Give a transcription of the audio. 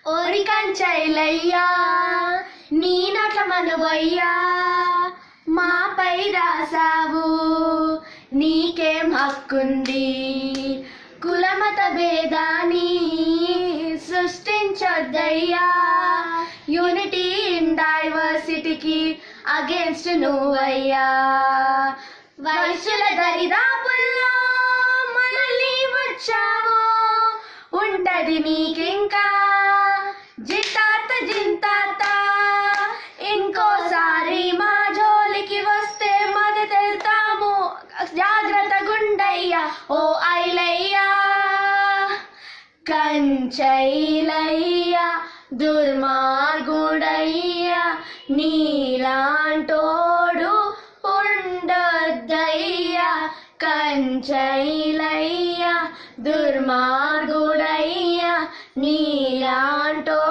ఓరి కంచైలయ్యా నీ నోట్ల మనువయ్యా మాపై రాసావు నీకేం హక్కుంది కులమత భేదాన్ని సృష్టించొద్దయ్యా యూనిటీ ఇన్ డైవర్సిటీకి అగేన్స్ట్ నువ్వయ్యా వయసుల దరిదాపుల్లో మనల్ని వచ్చావు ఉంటది నీకింకా జితాత జింతాత ఇంకోసారి మా జోలికి వస్తే మదతెళ్తాము జాగ్రత్త గుండయ్యా ఓ ఐలయ్యా కంచైలయ్యా దుర్మార్గుడయ్యా నీలాంటోడు ఉండొద్దయ్యా కంచైలయ్యా దుర్మార్గుడయ్యా నీలాంటో